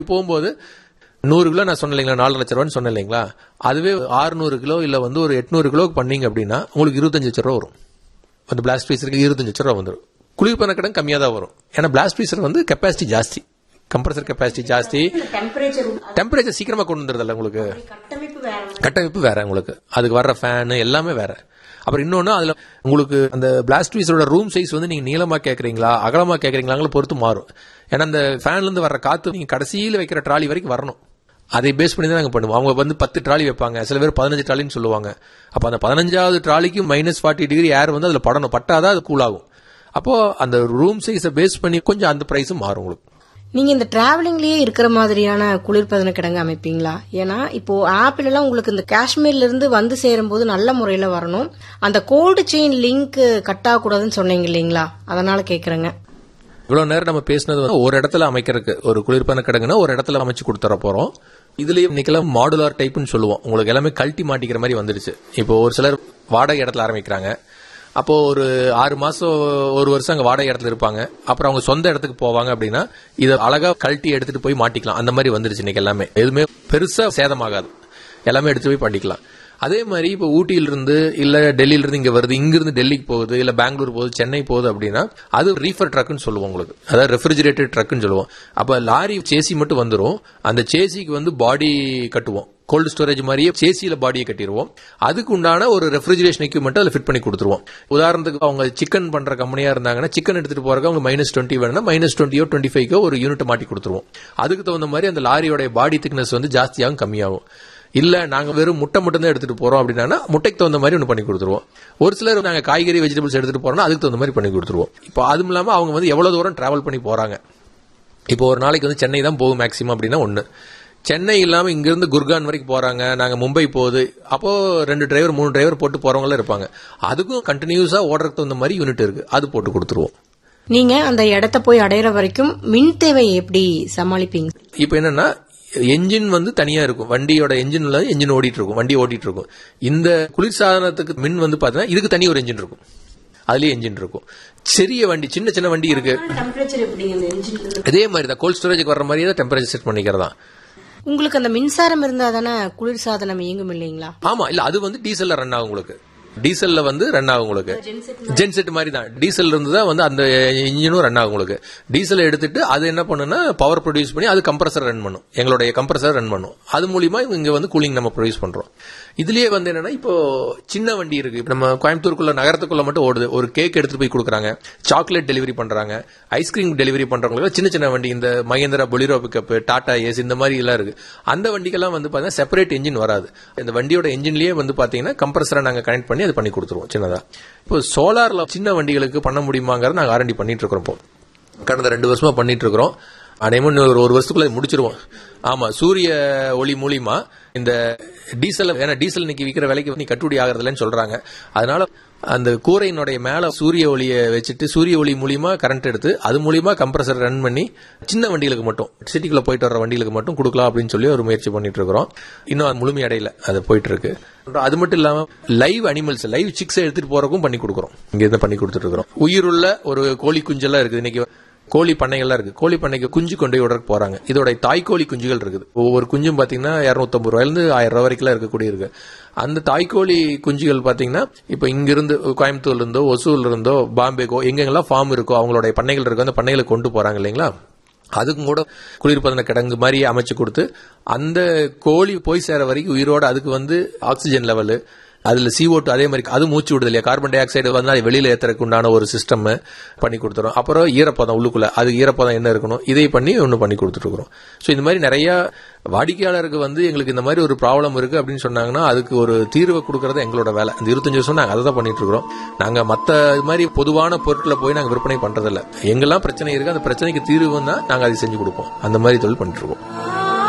போகும்போது நூறு கிலோ நான் சொன்னேன் இல்லைங்களா நாலு லட்ச ரூபான்னு சொன்னேன் இல்லைங்களா அதுவே ஆறுநூறு கிலோ இல்ல வந்து ஒரு எட்நூறு கிலோக்கு பண்ணீங்க அப்படின்னா உங்களுக்கு இருபத்தஞ்சு லட்ச ரூபா வரும் அந்த பிளாஸ்ட் பீஸருக்கு இருபத்தஞ்சு லட்ச ரூபா வந்துடும் குளிர்பன கடன் கம்மியாக தான் வரும் ஏன்னா பிளாஸ்ட் பீஸர் வந்து கெப்பாசிட்டி ஜாஸ்தி கம்ப்ரஸர் கெப்பாசிட்டி ஜாஸ்தி டெம்பரேச்சர் டெம்பரேச்சர் சீக்கிரமா கொண்டு வந்துருதுல்ல உங்களுக்கு கட்டமைப்பு வேற கட்டமைப்பு வேற உங்களுக்கு அதுக்கு வர்ற ஃபேன் எல்லாமே வேற அப்புறம் இன்னொன்னு அதுல உங்களுக்கு அந்த பிளாஸ்ட் பீஸோட ரூம் சைஸ் வந்து நீங்க நீளமா கேக்குறீங்களா அகலமா கேக்குறீங்களாங்களோ பொறுத்து மாறும் ஏன்னா அந்த ஃபேன்ல இருந்து வர்ற காத்து நீங்க கடைசியில வைக்கிற ட்ராலி வரைக்கும் வரணும் அதை பேஸ் பண்ணி தான் நாங்க பண்ணுவோம் அவங்க வந்து பத்து ட்ராலி வைப்பாங்க சில பேர் பதினஞ்சு ட்ராலின்னு சொல்லுவாங்க அப்ப அந்த பதினஞ்சாவது ட்ராலிக்கு மைனஸ் ஃபார்ட்டி டிகிரி ஏர் வந்து அதுல படணும் பட்டாதான் அது கூல் ஆகும் அப்போ அந்த ரூம் சைஸை பேஸ் பண்ணி கொஞ்சம் அந்த பிரைஸும் மாறும் உங்களுக்கு நீங்க இந்த டிராவலிங்லயே இருக்கிற மாதிரியான குளிர்பதன கிடங்கு அமைப்பீங்களா ஏன்னா இப்போ ஆப்பிள் எல்லாம் உங்களுக்கு இந்த காஷ்மீர்ல இருந்து வந்து சேரும்போது நல்ல முறையில வரணும் அந்த கோல்டு செயின் லிங்க் கட் ஆகக்கூடாதுன்னு சொன்னீங்க இல்லைங்களா அதனால கேக்குறேங்க இவ்வளவு நேரம் நம்ம பேசினது வந்து ஒரு இடத்துல அமைக்கிறதுக்கு ஒரு குளிர்பான கிடங்குன்னா ஒரு இடத்துல அமைச்சு கொடுத்துற போறோம் இதுலயே இன்னைக்கெல்லாம் மாடுலார் டைப்னு சொல்லுவோம் உங்களுக்கு எல்லாமே கழட்டி மாட்டிக்கிற மாதிரி வந்துருச்சு இப்போ ஒரு சிலர் வாடகை இடத்துல ஆரம்பிக்கிறாங்க அப்போ ஒரு ஆறு மாசம் ஒரு வருஷம் அங்க வாடகை இடத்துல இருப்பாங்க அப்புறம் அவங்க சொந்த இடத்துக்கு போவாங்க அப்படின்னா இதை அழகா கழட்டி எடுத்துட்டு போய் மாட்டிக்கலாம் அந்த மாதிரி வந்துருச்சு இன்னைக்கு எல்லாமே எதுவுமே பெருசா சேதமாகாது எல்லாமே எடுத்து போய் பண்ணிக்கலாம் அதே மாதிரி இப்போ ஊட்டியில இருந்து இல்ல டெல்லியில இருந்து இங்க வருது இங்க இருந்து டெல்லிக்கு போகுது இல்ல பெங்களூர் போகுது சென்னை போகுது அப்படின்னா அது ரீஃபர் ட்ரக்னு சொல்லுவோம் உங்களுக்கு அதாவது ரெஃப்ரிஜரேட்டட் ட்ரக்னு சொல்லுவோம் அப்ப லாரி சேசி மட்டும் வந்துரும் அந்த சேசிக்கு வந்து பாடி கட்டுவோம் கோல்டு ஸ்டோரேஜ் மாதிரியே சேசியில பாடியை கட்டிடுவோம் அதுக்கு உண்டான ஒரு ரெஃப்ரிஜரேஷன் எக்யூப்மெண்ட் அதில் ஃபிட் பண்ணி கொடுத்துருவோம் உதாரணத்துக்கு அவங்க சிக்கன் பண்ற கம்பெனியா இருந்தாங்கன்னா சிக்கன் எடுத்துட்டு போறதுக்கு அவங்க மைனஸ் டுவெண்ட்டி வேணும்னா மைனஸ் டுவெண்ட்டியோ டுவெண்ட்டி ஃபைவோ ஒரு யூனிட் மாட்டி கொடுத்துருவோம் அதுக்கு தகுந்த மாதிரி அந்த லாரியோட பாடி திக்னஸ் வந்து ஜாஸ்தியாகும் கம்மியாகும் இல்ல நாங்க வெறும் முட்டை மட்டும் தான் எடுத்துட்டு போறோம் அப்படின்னா முட்டைக்கு தகுந்த மாதிரி ஒன்று பண்ணி கொடுத்துருவோம் ஒரு சிலர் நாங்க காய்கறி வெஜிடபிள்ஸ் எடுத்துட்டு போறோம்னா அதுக்கு தகுந்த மாதிரி பண்ணி கொடுத்துருவோம் இப்போ அதுவும் இல்லாம அவங்க வந்து எவ்வளவு தூரம் டிராவல் பண்ணி போறாங்க இப்போ ஒரு நாளைக்கு வந்து சென்னை தான் போகும் மேக்ஸிமம் அப்படின்னா ஒன்று சென்னை இல்லாம இங்கிருந்து குர்கான் வரைக்கும் போறாங்க நாங்க மும்பை போகுது அப்போ ரெண்டு டிரைவர் மூணு டிரைவர் போட்டு போறவங்க இருப்பாங்க அதுக்கும் கண்டினியூஸா ஓடுறதுக்கு தகுந்த மாதிரி யூனிட் இருக்கு அது போட்டு கொடுத்துருவோம் நீங்க அந்த இடத்த போய் அடையிற வரைக்கும் மின் தேவையை எப்படி சமாளிப்பீங்க இப்போ என்னன்னா என்ஜின் வந்து தனியா இருக்கும் வண்டியோட என்ஜின்ல என்ஜின் ஓடிட்டு இருக்கும் வண்டி ஓடிட்டு இருக்கும் இந்த குளிர்சாதனத்துக்கு மின் வந்து பாத்தீங்கன்னா இதுக்கு தனி ஒரு என்ஜின் இருக்கும் அதுலயே என்ஜின் இருக்கும் சிறிய வண்டி சின்ன சின்ன வண்டி இருக்கு டெம்பரேச்சர் எப்படி இதே மாதிரி தான் கோல்ட் ஸ்டோரேஜுக்கு வர மாதிரியே தான் டெம்பரேச்சர் செட் பண்ணிக்கிறதா உங்களுக்கு அந்த மின்சாரம் இருந்தா தானே குளிர் சாதனம் இயங்கும் இல்லைங்களா ஆமா இல்ல அது வந்து டீசல்ல ரன் ஆகும் உங்களுக்கு டீசல்ல வந்து ரன் ஆகும் உங்களுக்கு ஜென்செட் மாதிரி தான் டீசல் இருந்து தான் வந்து அந்த இன்ஜினும் ரன் ஆகும் உங்களுக்கு டீசல் எடுத்துட்டு அது என்ன பண்ணுன்னா பவர் ப்ரொடியூஸ் பண்ணி அது கம்ப்ரஸர் ரன் பண்ணும் எங்களுடைய கம்ப்ரஸர் ரன் பண்ணும் அது மூலியமா இங்க வந்து கூலிங் நம்ம ப்ரொடியூஸ் பண்றோம் இதுலயே வந்து என்னன்னா இப்போ சின்ன வண்டி இருக்கு இப்ப நம்ம கோயம்புத்தூருக்குள்ள நகரத்துக்குள்ள மட்டும் ஓடுது ஒரு கேக் எடுத்துட்டு போய் கொடுக்குறாங்க சாக்லேட் டெலிவரி பண்றாங்க ஐஸ்கிரீம் டெலிவரி பண்றவங்களுக்கு சின்ன சின்ன வண்டி இந்த மகேந்திரா பொலிரோ பிக்கப் டாடா ஏஸ் இந்த மாதிரி எல்லாம் இருக்கு அந்த வண்டிக்கெல்லாம் வந்து பாத்தீங்கன்னா செப்பரேட் என்ஜின் வராது இந்த வண்டியோட என்ஜின்லயே வந்து பாத்தீங்கன்னா கம்ப்ரஸரை நாங்க கனெக்ட் பண்ணி அது பண்ணி கொடுத்துருவோம் சின்னதா இப்போ சோலார்ல சின்ன வண்டிகளுக்கு பண்ண முடியுமாங்கிறத நாங்க ஆரண்டி பண்ணிட்டு இருக்கிறோம் இப்போ கடந்த ரெண்டு வருஷமா பண்ணிட்டு இருக்கிறோம் அனைவரும் ஒரு ஒரு வருஷத்துக்குள்ள இதை முடிச்சிருவோம் ஆமா சூரிய ஒளி மூலியமா இந்த டீசல் ஏன்னா டீசல் இன்னைக்கு விற்கிற விலைக்கு நீ கட்டுப்படி ஆகிறதுலன்னு சொல்றாங்க அதனால அந்த கூரையினுடைய மேல சூரிய ஒளியை வச்சுட்டு சூரிய ஒளி மூலியமா கரண்ட் எடுத்து அது மூலியமா கம்ப்ரஸர் ரன் பண்ணி சின்ன வண்டிகளுக்கு மட்டும் சிட்டிக்குள்ள போயிட்டு வர வண்டிகளுக்கு மட்டும் கொடுக்கலாம் அப்படின்னு சொல்லி ஒரு முயற்சி பண்ணிட்டு இருக்கிறோம் இன்னும் அது முழுமை அடையல அது போயிட்டு இருக்கு அது மட்டும் இல்லாம லைவ் அனிமல்ஸ் லைவ் சிக்ஸ் எடுத்துட்டு போறதுக்கும் பண்ணி கொடுக்குறோம் இங்க இருந்து பண்ணி கொடுத்துட்டு இருக்கிறோம் உயிருள்ள ஒரு கோழி குஞ்செல்லாம் இருக்குது இன்னைக்கு கோழி பண்ணைகள்லாம் இருக்கு கோழி பண்ணைக்கு குஞ்சு கொண்டு போய் விடறதுக்கு போறாங்க இதோட தாய்க்கோழி குஞ்சுகள் இருக்குது ஒவ்வொரு குஞ்சும் பாத்தீங்கன்னா இருநூத்தம்பது ரூபாயிலிருந்து ஆயிரம் ரூபாய் வரைக்கும் இருக்கக்கூடிய இருக்கு அந்த தாய்க்கோழி குஞ்சுகள் பாத்தீங்கன்னா இப்ப இங்கிருந்து கோயம்புத்தூர்ல இருந்தோ ஒசூர்ல இருந்தோ பாம்பேக்கோ எங்கெங்கெல்லாம் ஃபார்ம் இருக்கோ அவங்களுடைய பண்ணைகள் இருக்கோ அந்த பண்ணைகளை கொண்டு போறாங்க இல்லைங்களா அதுக்கும் கூட குளிர்பதன கிடங்கு மாதிரி அமைச்சு கொடுத்து அந்த கோழி போய் சேர வரைக்கும் உயிரோட அதுக்கு வந்து ஆக்சிஜன் லெவலு அதுல CO2 அதே மாதிரி அது மூச்சு விடுது இல்லையா கார்பன் டை ஆக்சைடு வந்து அது வெளியில ஏத்துறதுக்கு உண்டான ஒரு சிஸ்டம் பண்ணி கொடுத்துரும் அப்புறம் ஈரப்பதம் உள்ளுக்குள்ள அது ஈரப்பதம் என்ன இருக்கணும் இதை பண்ணி ஒன்று பண்ணி கொடுத்துட்டு இருக்கிறோம் ஸோ இந்த மாதிரி நிறைய வாடிக்கையாளருக்கு வந்து எங்களுக்கு இந்த மாதிரி ஒரு ப்ராப்ளம் இருக்கு அப்படின்னு சொன்னாங்கன்னா அதுக்கு ஒரு தீர்வை கொடுக்கறது எங்களோட வேலை இந்த இருபத்தஞ்சு வருஷம் நாங்கள் அதை தான் பண்ணிட்டு இருக்கிறோம் நாங்க மத்த இது மாதிரி பொதுவான பொருட்களை போய் நாங்கள் விற்பனை பண்றதில்ல எங்கெல்லாம் பிரச்சனை இருக்கு அந்த பிரச்சனைக்கு தீர்வு தான் நாங்கள் அதை செஞ்சு கொடுப்போம் அந்த மாதிரி தொழில் பண்ணிட்டு இருக்கோம்